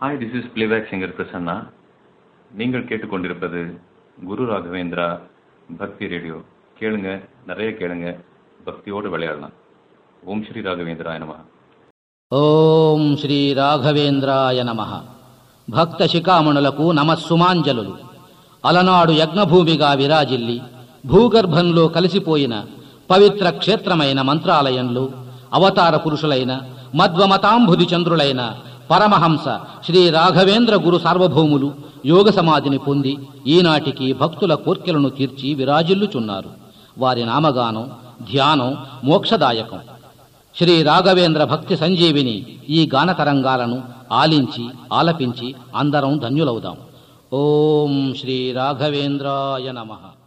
hi this is playback singer Prasanna நீங்கள் கேட்டுக்கொண்டிருப்பது குரு ராகவேந்திரா பக்தி ரேடியோ கேளுங்க நிறைய கேளுங்க பக்தியோடு விளையாடலாம் ஓம் ஸ்ரீ ராகவேந்திரா நம ఓం శ్రీ రాఘవేంద్రాయ నమ భక్త శిఖామణులకు నమస్సుమాంజలులు అలనాడు యజ్ఞభూమిగా విరాజిల్లి భూగర్భంలో కలిసిపోయిన పవిత్ర క్షేత్రమైన మంత్రాలయంలో అవతార పురుషులైన మధ్వమతాంబుది చంద్రులైన పరమహంస శ్రీ రాఘవేంద్ర గురు సార్వభౌములు యోగ సమాధిని పొంది ఈనాటికి భక్తుల కోర్కెలను తీర్చి విరాజిల్లుచున్నారు వారి నామగానం ధ్యానం మోక్షదాయకం శ్రీ రాఘవేంద్ర భక్తి సంజీవిని ఈ గాన తరంగాలను ఆలించి ఆలపించి అందరం ధన్యులవుదాం ఓం శ్రీ రాఘవేంద్రాయ నమః